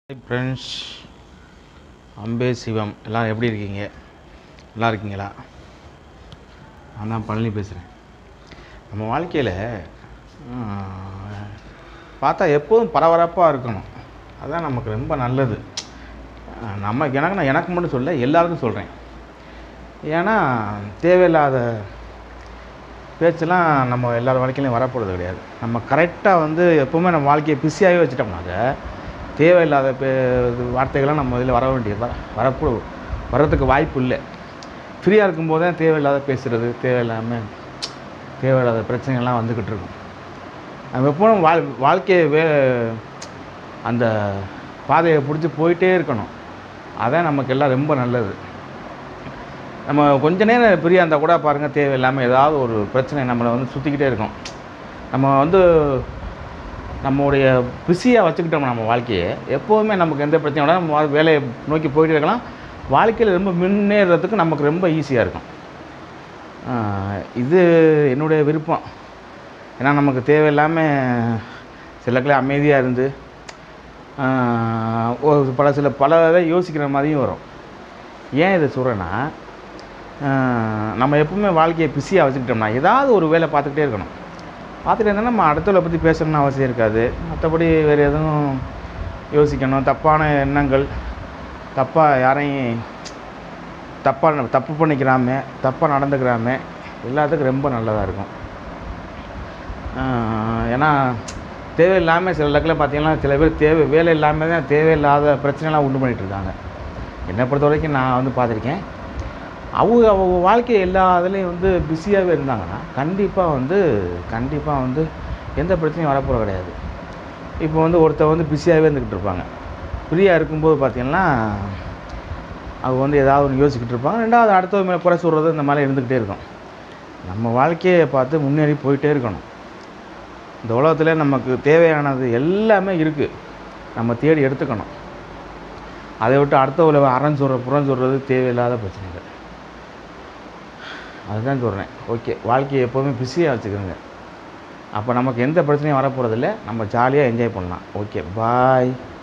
Friends அம்பே சிவம் எல்லாம் எப்படி இருக்கீங்க நல்லா இருக்கீங்களா நான் தான் பழனி பேசுகிறேன் நம்ம வாழ்க்கையில் பார்த்தா எப்போதும் பரபரப்பாக இருக்கணும் அதுதான் நமக்கு ரொம்ப நல்லது ஆஹ் நம்ம எனக்கு நான் எனக்கு மட்டும் சொல்ல எல்லாருக்கும் சொல்கிறேன் ஏன்னா தேவையில்லாத பேச்செல்லாம் நம்ம எல்லார் வாழ்க்கையிலையும் வரப்போகிறது கிடையாது நம்ம கரெக்டாக வந்து எப்போவுமே நம்ம வாழ்க்கையை பிஸியாகவே வச்சுட்டோம்னாக்க தேவையில்லாத பே இது வார்த்தைகள்லாம் நம்ம இதில் வர வேண்டியது வர வரக்கூட வர்றதுக்கு வாய்ப்பு இல்லை ஃப்ரீயாக இருக்கும்போது தான் தேவையில்லாத பேசுகிறது தேவையில்லாமல் தேவையில்லாத பிரச்சனைகள்லாம் வந்துக்கிட்டு இருக்கும் நம்ம எப்போவும் வாழ் வாழ்க்கையை வே அந்த பாதையை பிடிச்சி போயிட்டே இருக்கணும் அதான் நமக்கு எல்லாம் ரொம்ப நல்லது நம்ம கொஞ்ச நேரம் ஃப்ரீயாக இருந்தால் கூட பாருங்கள் தேவையில்லாமல் ஏதாவது ஒரு பிரச்சனை நம்மளை வந்து சுற்றிக்கிட்டே இருக்கும் நம்ம வந்து நம்மளுடைய பிஸியாக வச்சுக்கிட்டோம் நம்ம வாழ்க்கையை எப்போவுமே நமக்கு எந்த பிரச்சனையும் வராது. நம்ம வா- வேலையை நோக்கி போயிட்டே இருக்கலாம் வாழ்க்கையில் ரொம்ப முன்னேறதுக்கு நமக்கு ரொம்ப ஈஸியாக இருக்கும் ஆஹ் இது என்னுடைய விருப்பம் ஏன்னா நமக்கு தேவையில்லாமல் சிலக்கில் அமைதியாக இருந்து ஆஹ் ஒரு பல சில பல இதை யோசிக்கிற மாதிரியும் வரும் ஏன் இதை சொல்கிறேன்னா நம்ம எப்பவுமே வாழ்க்கையை பிஸியாக வச்சுக்கிட்டோம்னா ஏதாவது ஒரு வேலை பார்த்துக்கிட்டே இருக்கணும் பார்த்துட்டு இருந்தால் நம்ம அடுத்தவளை பற்றி பேசணும்னு அவசியம் இருக்காது மற்றபடி வேறு எதுவும் யோசிக்கணும் தப்பான எண்ணங்கள் தப்பாக யாரையும் தப்பாக தப்பு பண்ணிக்கிறாம தப்பாக நடந்துக்கிறாம எல்லாத்துக்கும் ரொம்ப நல்லதாக இருக்கும் ஆஹ் ஏன்னா தேவையில்லாமல் சில இடத்துல பார்த்தீங்கன்னா சில பேர் தேவை வேலை இல்லாமல் தான் தேவையில்லாத பிரச்சனைலாம் உண்டு பண்ணிகிட்டு இருக்காங்க என்னை பொறுத்த வரைக்கும் நான் வந்து பார்த்துருக்கேன் அவங்க அவங்க வாழ்க்கை எல்லா இதுலேயும் வந்து பிஸியாகவே இருந்தாங்கன்னா கண்டிப்பாக வந்து கண்டிப்பாக வந்து எந்த பிரச்சனையும் வரப்போகிறது கிடையாது இப்போ வந்து ஒருத்தர் வந்து பிஸியாகவே இருந்துக்கிட்டு இருப்பாங்க ஃப்ரீயாக இருக்கும்போது பார்த்தீங்கன்னா அவங்க வந்து ஏதாவது ஒன்று யோசிச்சுக்கிட்டு இருப்பாங்க ரெண்டாவது அடுத்தவங்க மேலே குறை சொல்கிறது இந்த மாதிரி இருந்துக்கிட்டே இருக்கும் நம்ம வாழ்க்கையை பார்த்து முன்னேறி போயிட்டே இருக்கணும் இந்த உலகத்தில் நமக்கு தேவையானது எல்லாமே இருக்குது நம்ம தேடி எடுத்துக்கணும் அதை விட்டு அடுத்தவங்களை அறம் சொல்கிற புறம் சொல்கிறது தேவையில்லாத பிரச்சனைகள் அதுதான் சொல்கிறேன் ஓகே வாழ்க்கையை எப்போவுமே பிஸியாக வச்சுக்கோங்க அப்போ நமக்கு எந்த பிரச்சனையும் வரப்போகிறதில்ல நம்ம ஜாலியாக என்ஜாய் பண்ணலாம் ஓகே பாய்